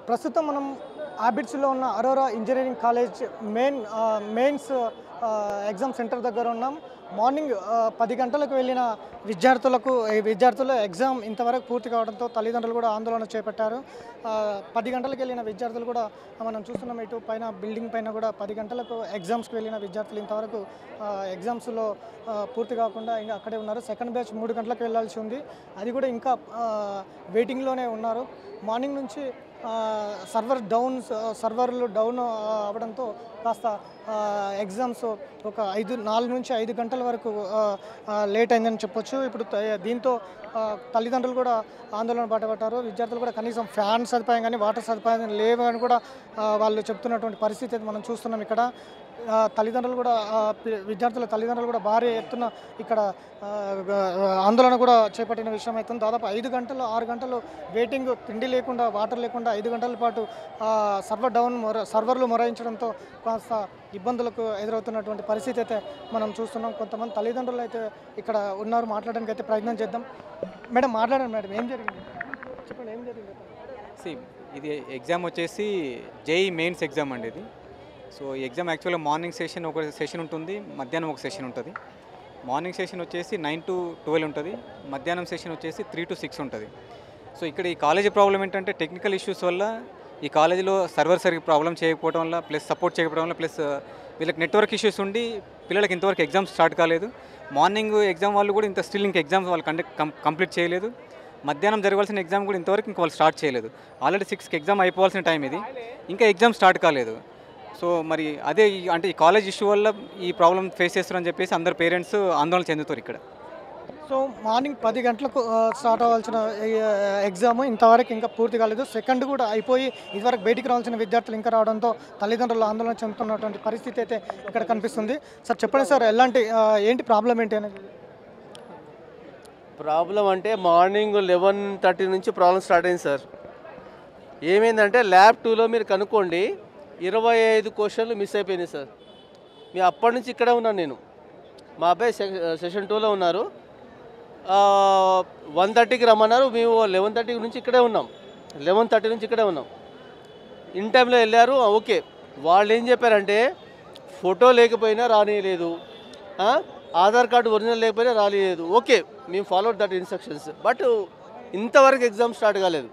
ప్రస్తుతం మనం ఆబిడ్స్లో ఉన్న Aurora engineering college main ah, mains ah, exam centre దగ్గర ఉన్నాం మార్నింగ్ ఆ, పది గంటలకు వెళ్ళిన విద్యార్థులకు ఈ విద్యార్థుల ఎగ్జామ్ ఇంతవరకు పూర్తి కావడంతో తల్లిదండ్రులు కూడా ఆందోళన చేపట్టారు ఆ, పది గంటలకు వెళ్ళిన విద్యార్థులు కూడా మనం చూస్తున్నాం ఇటు పైన బిల్డింగ్ పైన కూడా పది గంటలకు ఎగ్జామ్స్కి వెళ్ళిన విద్యార్థులు ఇంతవరకు ఆ, ఎగ్జామ్స్లో ఆ, పూర్తి కాకుండా ఇంకా అక్కడే ఉన్నారు సెకండ్ బ్యాచ్ మూడు గంటలకు వెళ్ళాల్సి ఉంది అది కూడా ఇంకా ఆ, వెయిటింగ్లోనే ఉన్నారు మార్నింగ్ నుంచి ఆ, సర్వర్ డౌన్ సర్వర్లు డౌన్ ఆ, అవడంతో కాస్త ఆ, ఎగ్జామ్స్ ఒక ఐదు నాలుగు నుంచి ఐదు గంటల వరకు ఆ, ఆ, లేట్ అయిందని చెప్పొచ్చు ఇప్పుడు త- దీంతో ఆ, తల్లిదండ్రులు కూడా ఆందోళన పట్టబట్టారు విద్యార్థులు కూడా కనీసం ఫ్యాన్ సదుపాయం కానీ వాటర్ సదుపాయం లేవు అని కూడా ఆ, వాళ్ళు చెప్తున్నటువంటి పరిస్థితి అయితే మనం చూస్తున్నాం ఇక్కడ ఆ, తల్లిదండ్రులు కూడా ఆ, పి- విద్యార్థుల తల్లిదండ్రులు కూడా భారీ ఎత్తున ఇక్కడ ఆ, ఆ, ఆందోళన కూడా చేపట్టిన విషయం అవుతుంది దాదాపు ఐదు గంటలు ఆరు గంటలు వెయిటింగ్ తిండి లేకుండా వాటర్ లేకుండా ఐదు గంటల పాటు ఆ, సర్వర్ డౌన్ మొర సర్వర్లు మొరాయించడంతో కాస్త ఇబ్బందులకు ఎదురవుతున్నటువంటి పరిస్థితి అయితే మనం చూస్తున్నాం కొంతమంది తల్లిదండ్రులు అయితే ఇక్కడ ఉన్నారు మాట్లాడడానికి అయితే ప్రయత్నం చేద్దాం మేడం మాట్లాడండి మేడం ఏం జరిగింది చెప్పండి ఏం జరిగింది సి ఇది ఎగ్జామ్ వచ్చేసి జేఈ మెయిన్స్ ఎగ్జామ్ అండి ఇది సో ఈ ఎగ్జామ్ యాక్చువల్గా మార్నింగ్ సెషన్ ఒక సెషన్ ఉంటుంది మధ్యాహ్నం ఒక సెషన్ ఉంటుంది మార్నింగ్ సెషన్ వచ్చేసి నైన్ టు ట్వెల్వ్ ఉంటుంది మధ్యాహ్నం సెషన్ వచ్చేసి త్రీ టు సిక్స్ ఉంటుంది సో ఇక్కడ ఈ కాలేజీ ప్రాబ్లం ఏంటంటే టెక్నికల్ ఇష్యూస్ వల్ల ఈ కాలేజీలో సర్వర్ సరిగ్గా ప్రాబ్లం చేయకపోవడం వల్ల ప్లస్ సపోర్ట్ చేయకపోవడం వల్ల ప్లస్ వీళ్ళకి నెట్వర్క్ ఇష్యూస్ ఉండి పిల్లలకి ఇంతవరకు ఎగ్జామ్ స్టార్ట్ కాలేదు మార్నింగ్ ఎగ్జామ్ వాళ్ళు కూడా ఇంత స్టిల్ ఇంకా ఎగ్జామ్స్ వాళ్ళు కండక్ట్ కంప్లీట్ చేయలేదు మధ్యాహ్నం జరగాల్సిన ఎగ్జామ్ కూడా ఇంతవరకు ఇంకా వాళ్ళు స్టార్ట్ చేయలేదు ఆల్రెడీ సిక్స్కి ఎగ్జామ్ అయిపోవాల్సిన టైం ఇది ఇంకా ఎగ్జామ్ స్టార్ట్ కాలేదు సో మరి అదే ఈ- అంటే ఈ కాలేజ్ ఇష్యూ వల్ల ఈ ప్రాబ్లం ఫేస్ చేస్తారని చెప్పేసి అందరు పేరెంట్స్ ఆందోళన చెందుతారు ఇక్కడ సో మార్నింగ్ పది గంటలకు ఆ, స్టార్ట్ అవ్వాల్సిన ఈ, ఆ, ఎగ్జామ్ ఇంతవరకు ఇంకా పూర్తి కాలేదు సెకండ్ కూడా అయిపోయి ఇదివరకు బయటికి రావాల్సిన విద్యార్థులు ఇంకా రావడంతో తల్లిదండ్రులు ఆందోళన చెందుతున్నటువంటి పరిస్థితి అయితే ఇక్కడ కనిపిస్తుంది సార్ చెప్పండి సార్ ఎలాంటి ఆ, ఏంటి ప్రాబ్లం ఏంటి అనేది ప్రాబ్లం అంటే మార్నింగ్ లెవెన్ థర్టీ నుంచి ప్రాబ్లం స్టార్ట్ అయింది సార్ ఏమైందంటే ల్యాబ్ టూలో మీరు కనుక్కోండి ఇరవై ఐదు క్వశ్చన్లు మిస్ అయిపోయినాయి సార్ మీ అప్పటి నుంచి ఇక్కడే ఉన్నాను నేను మా అబ్బాయి సె- సెషన్ టూలో ఉన్నారు వన్ థర్టీకి రమ్మన్నారు మేము లెవెన్ థర్టీ నుంచి ఇక్కడే ఉన్నాం లెవెన్ థర్టీ నుంచి ఇక్కడే ఉన్నాం ఇన్ టైంలో వెళ్ళారు ఆ, ఓకే వాళ్ళు ఏం చెప్పారంటే ఫోటో లేకపోయినా రానియలేదు ఆ, ఆధార్ కార్డు ఒరిజినల్ లేకపోయినా రానియలేదు ఓకే మేము ఫాలో దట్ ఇన్స్ట్రక్షన్స్ బట్ ఇంతవరకు ఎగ్జామ్ స్టార్ట్ కాలేదు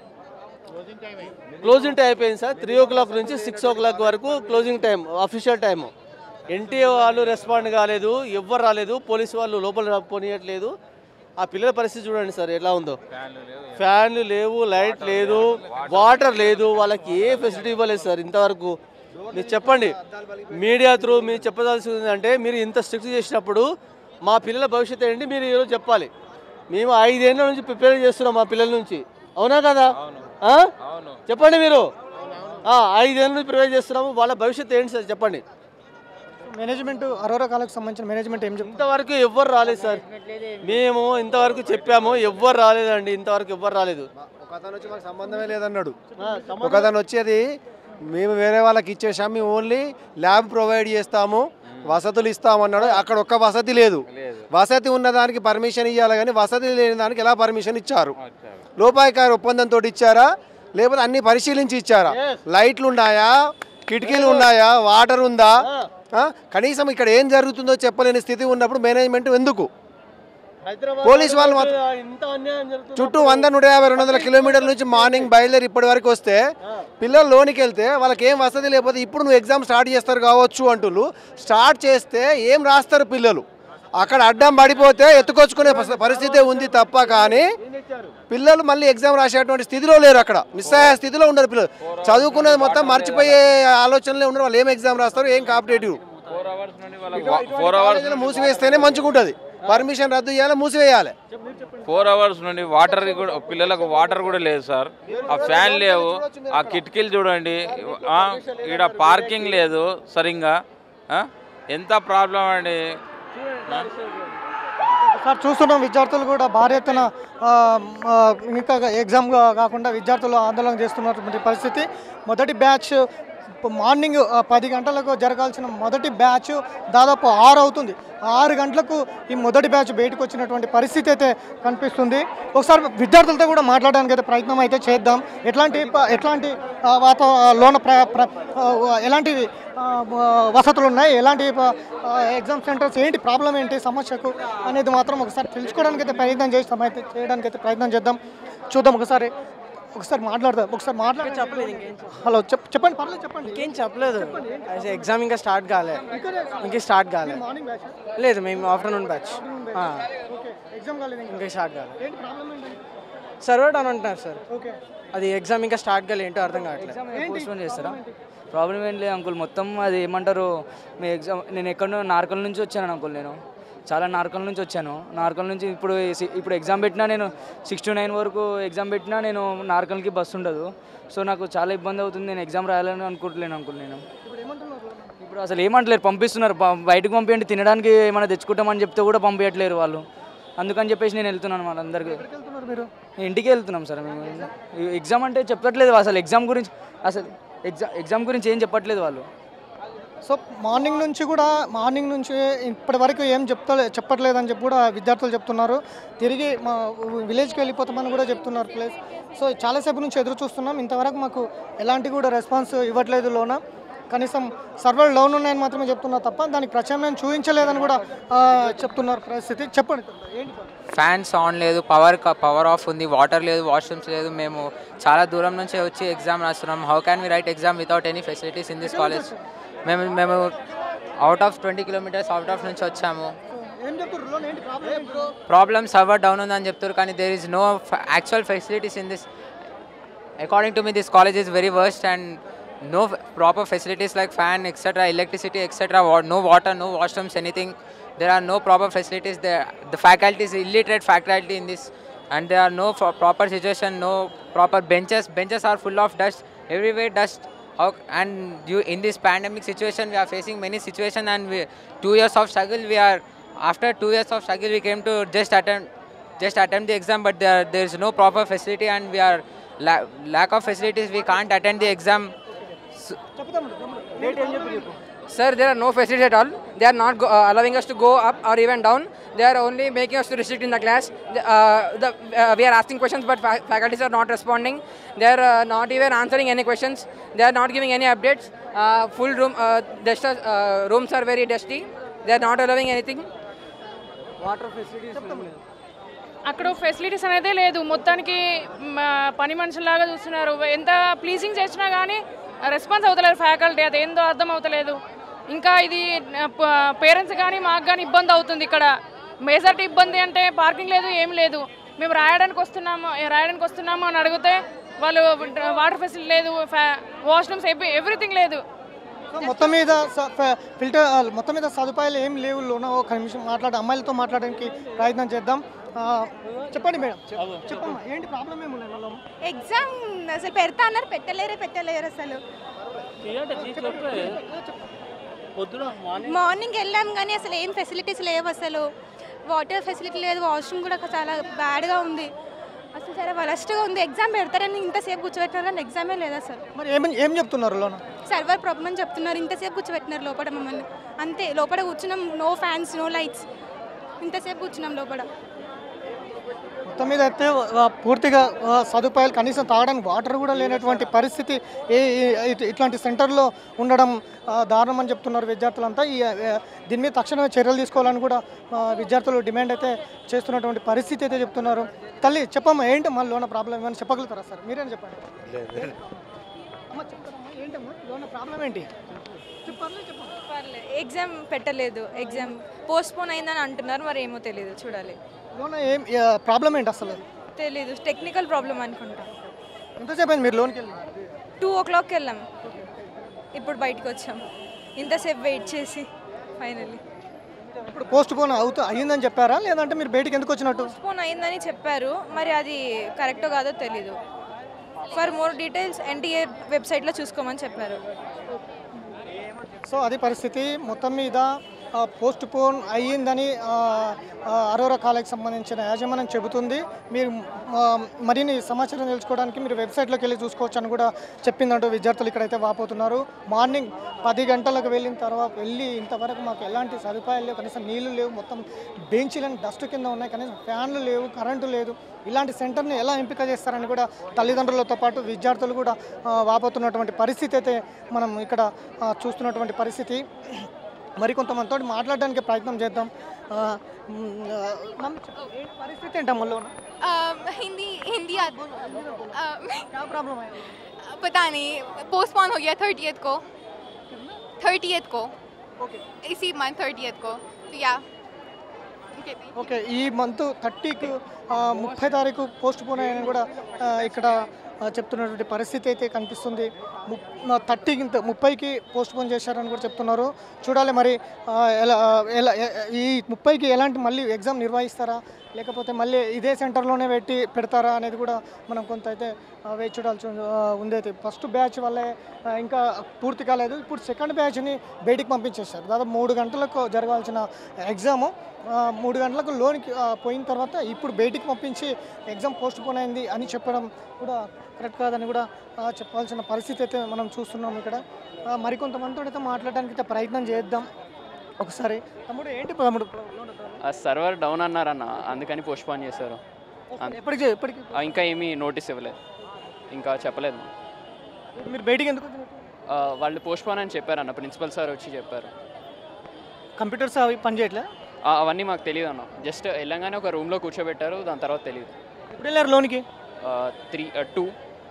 క్లోజింగ్ టైం అయిపోయింది సార్ త్రీ ఓ క్లాక్ నుంచి సిక్స్ ఓ క్లాక్ వరకు closing time official time NTA వాళ్ళు రెస్పాండ్ కాలేదు ఎవ్వరు రాలేదు పోలీసు వాళ్ళు లోపల పోనీయట్లేదు ఆ పిల్లల పరిస్థితి చూడండి సార్ ఎలా ఉందో ఫ్యాన్లు లేవు లైట్ లేదు వాటర్ లేదు వాళ్ళకి ఏ ఫెసిలిటీ ఇవ్వలేదు సార్ ఇంతవరకు మీరు చెప్పండి మీడియా త్రూ మీరు చెప్పదలసింది అంటే మీరు ఇంత స్ట్రిక్ట్ చేసినప్పుడు మా పిల్లల భవిష్యత్తు ఏంటి మీరు ఈరోజు చెప్పాలి మేము ఐదేళ్ళ నుంచి ప్రిపేర్ చేస్తున్నాం మా పిల్లల నుంచి అవునా కదా ఆ? చెప్పండి మీరు ఆ, ఐదేళ్ళ నుంచి ప్రిపేర్ చేస్తున్నాము వాళ్ళ భవిష్యత్తు ఏంటి సార్ చెప్పండి మేనేజ్మెంట్ అరోరా కాలేజ్కి సంబంధించిన మేనేజ్మెంట్ ఏం చెప్తుంది ఇంతవరకు ఎవ్వరు రాలేదు సార్ మేము ఇంతవరకు చెప్పాము ఎవ్వరు రాలేదండి ఇంతవరకు ఎవ్వరు రాలేదు ఒక అతను వచ్చి మాకు సంబంధమే లేదన్నాడు ఆ, సంబంధం- ఒక అతను వచ్చేది మేము వేరే వాళ్ళకి ఇచ్చేసాం మేము ఓన్లీ ల్యాబ్ ప్రొవైడ్ చేస్తాము వసతులు ఇస్తామన్నాడు అక్కడ ఒక్క వసతి లేదు వసతి ఉన్న దానికి పర్మిషన్ ఇవ్వాలి కానీ వసతి లేని దానికి ఎలా పర్మిషన్ ఇచ్చారు లోపాయికారి ఒప్పందంతో ఇచ్చారా లేకపోతే అన్ని పరిశీలించి ఇచ్చారా లైట్లు ఉన్నాయా కిటికీలు ఉన్నాయా వాటర్ ఉందా ఆ? కనీసం ఇక్కడ ఏం జరుగుతుందో చెప్పలేని స్థితి ఉన్నప్పుడు మేనేజ్మెంట్ ఎందుకు హైదరాబాద్ పోలీస్ వాళ్ళు మాత్రం- ఇంత అన్యాయం జరుగుతుంది చుట్టూ వంద నూట యాభై రెండు వందల కిలోమీటర్ల నుంచి మార్నింగ్ బయలుదేరి ఇప్పటి వరకు వస్తే పిల్లలు లోనికి వెళ్తే వాళ్ళకి ఏం వసతి లేకపోతే ఇప్పుడు నువ్వు ఎగ్జామ్ స్టార్ట్ చేస్తారు కావచ్చు అంటున్నారు స్టార్ట్ చేస్తే ఏం రాస్తారు పిల్లలు అక్కడ అడ్డం పడిపోతే ఎత్తుకొచ్చుకునే పస- పరిస్థితే ఉంది తప్ప కానీ పిల్లలు మళ్ళీ ఎగ్జామ్ రాసేటువంటి స్థితిలో లేరు అక్కడ నిస్సహాయ స్థితిలో ఉండరు పిల్లలు చదువుకునేది మొత్తం మర్చిపోయే ఆలోచనలే ఉండరు వాళ్ళు ఏం ఎగ్జామ్ రాస్తారు ఏం కాంపిటేటివ్ ఫోర్ అవర్స్ నుండి వాళ్ళకి ఫోర్ అవర్స్ కాలేజీలో మూసివేస్తేనే మంచిగా ఉంటుంది పర్మిషన్ రద్దు చేయాలి మూసివేయాలి ఫోర్ అవర్స్ నుండి వాటర్ కూడా పిల్లలకు వాటర్ కూడా లేదు సార్ ఆ ఫ్యాన్ లేవు ఆ కిటికీలు చూడండి ఆ, ఈడ పార్కింగ్ లేదు సరిగ్గా ఆ, ఎంత ప్రాబ్లం అండి ఆ? సార్ చూస్తున్నాం విద్యార్థులు కూడా భారీ ఎత్తున ఆ, ఆ, ఇంకా ఎగ్జామ్ కాకుండా విద్యార్థులు ఆందోళన చేస్తున్నటువంటి పరిస్థితి మొదటి బ్యాచ్ ఇప్పుడు మార్నింగ్ ఆ, పది గంటలకు జరగాల్సిన మొదటి బ్యాచ్ దాదాపు ఆరు అవుతుంది ఆరు గంటలకు ఈ మొదటి బ్యాచ్ బయటకు వచ్చినటువంటి పరిస్థితి అయితే కనిపిస్తుంది ఒకసారి విద్యార్థులతో కూడా మాట్లాడడానికి అయితే ప్రయత్నం అయితే చేద్దాం ఎట్లాంటి ప- ఎట్లాంటి ఆ, వాత లోన ప్ర ప్ర- ఆ, ఎలాంటి ఆ, వసతులు ఉన్నాయి ఎలాంటి ఎగ్జామ్ సెంటర్స్ ఏంటి ప్రాబ్లం ఏంటి సమస్యకు అనేది మాత్రం ఒకసారి తెలుసుకోవడానికి అయితే ప్రయత్నం చేస్తాం అయితే చేయడానికి అయితే ప్రయత్నం చేద్దాం చూద్దాం ఒకసారి ఒకసారి మాట్లాడదాం ఒకసారి మాట్లాడి చెప్పలేదు ఇంకేం హలో చెప్ చెప్పండి పర్లేదు చెప్పండి ఇంకేం చెప్పలేదు అసలు ఎగ్జామ్ ఇంకా స్టార్ట్ కాలే ఇక్కడే ఇంకా స్టార్ట్ కాలే మార్నింగ్ బ్యాచ్ లేదు మేము ఆఫ్టర్నూన్ బ్యాచ్ ఓకే ఎగ్జామ్ కాలేదు ఇంకా. ఇంకా స్టార్ట్ కాలే ఏంటి ప్రాబ్లం ఏంటి సర్వర్ డౌన్ అంటున్నారు సార్ ఓకే అది ఎగ్జామ్ ఇంకా స్టార్ట్ కాలే ఏంటో అర్థం కావట్లేదు పోస్ట్పోన్ చేస్తారా ప్రాబ్లం ఏం లేదు అంకుల్ మొత్తం అది ఏమంటారు మీ ఎగ్జామ్ నేను ఎక్కడో నార్కల్ నుంచి వచ్చాను అంకుల్ నేను చాలా నార్కల్ నుంచి వచ్చాను నార్కల్ నుంచి ఇప్పుడు సి- ఇప్పుడు ఎగ్జామ్ పెట్టినా నేను సిక్స్ టు నైన్ వరకు ఎగ్జామ్ పెట్టినా నేను నార్కల్కి బస్సు ఉండదు సో నాకు చాలా ఇబ్బంది అవుతుంది నేను ఎగ్జామ్ రాయాలని అనుకుంటలేను అంకుల్ నేను ఇప్పుడు అసలు ఏమంటలేరు పంపిస్తున్నారు బ- బయటకు పంపించండి తినడానికి ఏమైనా తెచ్చుకుంటామని చెప్తే కూడా పంపించట్లేరు వాళ్ళు అందుకని చెప్పేసి నేను వెళ్తున్నాను వాళ్ళందరికీ వెళ్తున్నారు మీరు ఇంటికి వెళ్తున్నాం సార్ మేము ఈ ఎగ్జామ్ అంటే చెప్పట్లేదు అసలు ఎగ్జామ్ గురించి అసలు ఎగ్జామ్ ఎగ్జామ్ గురించి ఏం చెప్పట్లేదు వాళ్ళు సో మార్నింగ్ నుంచి కూడా మార్నింగ్ నుంచి ఇప్పటి వరకు ఏం చెప్తలే చెప్పట్లేదని చెప్పి కూడా విద్యార్థులు చెప్తున్నారు తిరిగి మా విలేజ్కి వెళ్ళిపోతామని కూడా చెప్తున్నారు ప్లేస్ సో చాలాసేపు నుంచి ఎదురు చూస్తున్నాం ఇంతవరకు మాకు ఎలాంటి కూడా రెస్పాన్స్ ఇవ్వట్లేదు లోన కనీసం సర్వర్ డౌన్ ఉన్నాయని మాత్రమే చెప్తున్నారు తప్ప దానికి ప్రత్యామ్నాయం చూపించలేదని కూడా ఆ, చెప్తున్నారు పరిస్థితి చెప్పండి ఏంటి ఫ్యాన్స్ ఆన్ లేదు పవర్ పవర్ ఆఫ్ ఉంది వాటర్ లేదు వాష్రూమ్స్ లేదు మేము చాలా దూరం నుంచి వచ్చి ఎగ్జామ్ రాస్తున్నాం how can we write exam without any facilities in this college మేము మేము out of twenty kilometres out of నుంచి వచ్చాము ఏం చెప్తారు లోన్ ఏంటి ప్రాబ్లం ఏంటి ప్రాబ్లమ్ సర్వర్ డౌన్ ఉందని చెప్తారు కానీ there is no actual facilities in this according to me this college is very worst and no f- proper facilities like fan etc electricity etc wa- no water no washrooms anything there are no proper facilities there the faculty is illiterate faculty in this and there are no pro- proper situation no proper benches benches are full of dust everywhere dust how and you in this pandemic situation we are facing many situation and we two years of struggle we are after two years of struggle we came to just attempt just attempt the exam but there there is no proper facility and we are la- lack of facilities we can't attend the exam Sir, there are no facilities at all. They are not go, uh, allowing us to go up or even down. They are only making us to restrict in the class. The, uh, the, uh, we are asking questions, but fa- faculties are not responding. They are uh, not even answering any questions. They are not giving any updates. Uh, full room, uh, dust, uh, rooms are very dusty. They are not allowing anything. అక్కడ facilities అనేది లేదు మొత్తానికి మ, పని మనుషుల్లాగా చూస్తున్నారు ఎంత pleasing చేసినా కానీ రెస్పాన్స్ అవుతలేదు ఫ్యాకల్టీ అది ఏందో అర్థం అవుతలేదు ఇంకా ఇది పేరెంట్స్ కానీ మాకు కానీ ఇబ్బంది అవుతుంది ఇక్కడ మేజార్టీ ఇబ్బంది అంటే పార్కింగ్ లేదు ఏం లేదు మేము రాయడానికి వస్తున్నాము ఏ రాయడానికి వస్తున్నాము అని అడిగితే వాళ్ళు వాటర్ ఫెసిలిటీ లేదు వాష్రూమ్స్ ఎవ్రీథింగ్ లేదు సో మొత్తం మీద స- ఫ- ఫిల్టర్ ఆ, మొత్తం మీద సదుపాయాలు ఏం లేవు లోన ఒక నిమిషం మాట్లాడి అమ్మాయిలతో మాట్లాడడానికి ప్రయత్నం చేద్దాం ఆ, చెప్పండి మేడం చెప్- చెప్పమ్మా ఏంటి ప్రాబ్లం ఏమున్నాయి వాళ్ళ ఎగ్జామ్ అసలు పెడతా అన్నారు పెట్టలేరే పెట్టలేరు అసలు మార్నింగ్ వెళ్ళాం కానీ అసలు ఏం ఫెసిలిటీస్ లేవు అసలు వాటర్ ఫెసిలిటీ లేదు వాష్రూమ్ కూడా చాలా బ్యాడ్గా ఉంది అసలు చాలా వరస్ట్గా ఉంది ఎగ్జామ్ పెడతారని ఇంతసేపు కూర్చోబెట్టినారు కానీ ఎగ్జామే లేదు అసలు మరి ఏమని ఏం చెప్తున్నారు లోన సర్వర్ ప్రాబ్లం అని చెప్తున్నారు ఇంతసేపు కూర్చోబెట్టినారు లోపల మమ్మల్ని అంతే లోపల కూర్చున్నాం నో ఫ్యాన్స్ నో లైట్స్ ఇంతసేపు కూర్చున్నాం లోపల మొత్తం మీద అయితే ఆ, పూర్తిగా ఆ, సదుపాయాలు కనీసం తాగడానికి వాటర్ కూడా లేనటువంటి పరిస్థితి ఈ ఈ- ఇట్- ఇట్లాంటి సెంటర్లో ఉండడం ఆ, దారుణం అని చెప్తున్నారు విద్యార్థులంతా ఈ ఆ, దీని మీద తక్షణమే చర్యలు తీసుకోవాలని కూడా ఆ, విద్యార్థులు డిమాండ్ అయితే చేస్తున్నటువంటి పరిస్థితి అయితే చెప్తున్నారు తల్లి చెప్పమ్మా ఏంటి మళ్ళీ లోన ప్రాబ్లం ఏమైనా చెప్పగలుగుతారా సార్ మీరేం చెప్పండి అమ్మ చెప్తారమ్మా ఏంటమ్మా లోన ప్రాబ్లం ఏంటి చెప్పాలి చెప్పండి ఎగ్జామ్ పెట్టలేదు ఎగ్జామ్ పోస్ట్పోన్ అయిందని అంటున్నారు మరి ఏమో తెలియదు చూడాలి లోన ఏం ప్రాబ్లం ఏంటి అసలు తెలీదు టెక్నికల్ ప్రాబ్లం అనుకుంటా ఎంతసేపు అయింది మీరు లోన్కి వెళ్ళి టూ ఓ క్లాక్కి వెళ్ళాం ఇప్పుడు బయటకు వచ్చాం ఇంతసేపు వెయిట్ చేసి ఫైనల్లీ ఇప్పుడు పోస్ట్ పోన్ అవుతూ అయ్యిందని చెప్పారా లేదంటే మీరు బయటికి ఎందుకు వచ్చినట్టు పోస్ట్పోన్ అయిందని చెప్పారు మరి అది కరెక్టో కాదో తెలీదు ఫర్ మోర్ డీటెయిల్స్ ఎన్టీఏ వెబ్సైట్లో చూసుకోమని చెప్పారు సో అది పరిస్థితి మొత్తం మీద పోస్ట్ పోన్ అయ్యిందని ఆ, ఆ, అరోరా కాలేజ్కి సంబంధించిన యాజమాన్యం చెబుతుంది మీరు ఆ, మరిన్ని సమాచారం తెలుసుకోవడానికి మీరు వెబ్సైట్లోకి వెళ్ళి చూసుకోవచ్చు అని కూడా చెప్పిందంటూ విద్యార్థులు ఇక్కడైతే వాపోతున్నారు మార్నింగ్ పది గంటలకు వెళ్ళిన తర్వాత వెళ్ళి ఇంతవరకు మాకు ఎలాంటి సదుపాయాలు లేవు కనీసం నీళ్లు లేవు మొత్తం బెంచీలను డస్ట్ కింద ఉన్నాయి కనీసం ఫ్యాన్లు లేవు కరెంటు లేదు ఇలాంటి సెంటర్ని ఎలా ఎంపిక చేస్తారని కూడా తల్లిదండ్రులతో పాటు విద్యార్థులు కూడా ఆ, వాపోతున్నటువంటి పరిస్థితి అయితే మనం ఇక్కడ ఆ, చూస్తున్నటువంటి పరిస్థితి మరికొంతమందితో మాట్లాడడానికి ప్రయత్నం చేద్దాం ఆ, మ్, ఆ, మమ్ చెప్పు, ఏంటి పరిస్థితి ఏంటమ్మా లోన हिंदी हिंदी आती क्या प्रॉब्लम है पता नहीं पोस्टपोन हो गया थर्टियथ को थर्टियथ को इसी मंथ थर्टियथ को तो या ఓకే ఈ మంత్ థర్టీకి ముప్పై తారీఖు పోస్ట్ పోన్ అయ్యని కూడా ఆ, ఇక్కడ ఆ, చెప్తున్నటువంటి పరిస్థితి అయితే కనిపిస్తుంది థర్టీకి ఇంత ముప్పైకి పోస్ట్ పోన్ చేశారని కూడా చెప్తున్నారు చూడాలి మరి ఆ, ఎలా ఆ, ఎలా ఎ- ఈ ముప్పైకి ఎలాంటి మళ్ళీ ఎగ్జామ్ నిర్వహిస్తారా లేకపోతే మళ్ళీ ఇదే సెంటర్లోనే పెట్టి పెడతారా అనేది కూడా మనం కొంత అయితే ఆ, వేచి చూడాల్సి ఉంది- ఆ, ఉంది అయితే ఫస్ట్ బ్యాచ్ వల్లే ఆ, ఇంకా పూర్తి కాలేదు ఇప్పుడు సెకండ్ బ్యాచ్ని బయటికి పంపించేశారు దాదాపు మూడు గంటలకు జరగాల్సిన ఎగ్జాము ఆ, మూడు గంటలకు లోనికి ఆ, పోయిన తర్వాత ఇప్పుడు బయటికి పంపించి ఎగ్జామ్ పోస్ట్ పోన్ అయింది అని చెప్పడం కూడా కరెక్ట్ కాదని కూడా ఆ, చెప్పాల్సిన పరిస్థితి అయితే మనం చూస్తున్నాం ఇక్కడ ఆ, మరికొంతమందితో అయితే మాట్లాడడానికి అయితే ప్రయత్నం చేద్దాం ఒకసారి తమ్ముడు ఏంటి తమ్ముడు ఆ సర్వర్ డౌన్ అన్నారన్న అందుకని పోస్ట్పోన్ చేశారు అం- ఎప్పటికి ఎప్పటికి ఆ, ఇంకా ఏమీ నోటీస్ ఇవ్వలేదు ఇంకా చెప్పలేదు మీరు బయటికి ఎందుకు వచ్చినట్టు? ఆ, వాళ్ళు పోస్ట్పోన్ అని చెప్పారన్న ప్రిన్సిపల్ సార్ వచ్చి చెప్పారు కంప్యూటర్స్ అవి పనిచేయట్లే ఆ, అవన్నీ మాకు తెలియదు అన్న జస్ట్ వెళ్ళంగానే ఒక రూమ్లో కూర్చోబెట్టారు దాని తర్వాత తెలియదు ఎప్పుడు వెళ్ళారు లోనికి త్రీ టూ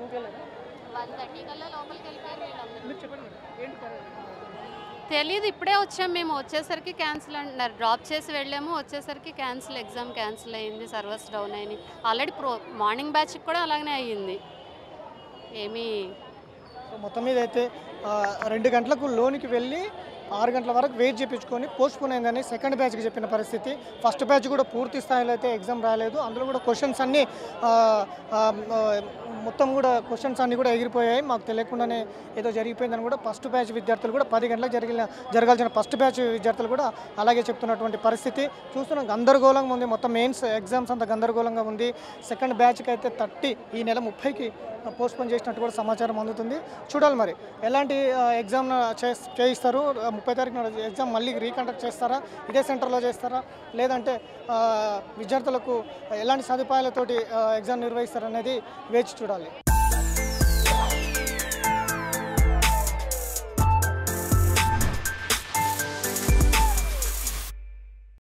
తెలీదు ఇప్పుడే వచ్చాం మేము వచ్చేసరికి క్యాన్సిల్ అంటున్నారు డ్రాప్ చేసి వెళ్ళాము వచ్చేసరికి క్యాన్సిల్ ఎగ్జామ్ క్యాన్సిల్ అయ్యింది సర్వర్స్ డౌన్ అయినాయి ఆల్రెడీ ప్రో మార్నింగ్ బ్యాచ్కి కూడా అలాగనే అయ్యింది ఏమీ సో మొత్తం మీద అయితే ఆ, రెండు గంటలకు లోనికి వెళ్ళి ఆరు గంటల వరకు వెయిట్ చేయించుకొని పోస్ట్ పోన్ అయిందని సెకండ్ బ్యాచ్కి చెప్పిన పరిస్థితి ఫస్ట్ బ్యాచ్ కూడా పూర్తి స్థాయిలో అయితే ఎగ్జామ్ రాలేదు అందులో కూడా క్వశ్చన్స్ అన్నీ ఆ, ఆ, ఆ, మొత్తం కూడా క్వశ్చన్స్ అన్నీ కూడా ఎగిరిపోయాయి మాకు తెలియకుండానే ఏదో జరిగిపోయిందని కూడా ఫస్ట్ బ్యాచ్ విద్యార్థులు కూడా పది గంటలకు జరిగిన జరగాల్సిన ఫస్ట్ బ్యాచ్ విద్యార్థులు కూడా అలాగే చెప్తున్నటువంటి పరిస్థితి చూస్తున్నాం గందరగోళంగా ఉంది మొత్తం మెయిన్స్ ఎగ్జామ్స్ అంతా గందరగోళంగా ఉంది సెకండ్ బ్యాచ్కి అయితే థర్టీ ఈ నెల ముప్పైకి పోస్ట్ పోన్ చేసినట్టు కూడా సమాచారం అందుతుంది చూడాలి మరి ఎలాంటి ఆ, ఎగ్జామ్ చేస్- చేయిస్తారు ఆ, ముప్పై తారీఖున ఎగ్జామ్ మళ్ళీ రీకండక్ట్ చేస్తారా ఇదే సెంటర్లో చేస్తారా లేదంటే ఆ, విద్యార్థులకు ఎలాంటి సదుపాయాలతోటి ఆ, ఎగ్జామ్ నిర్వహిస్తారనేది వేచి చూడాలి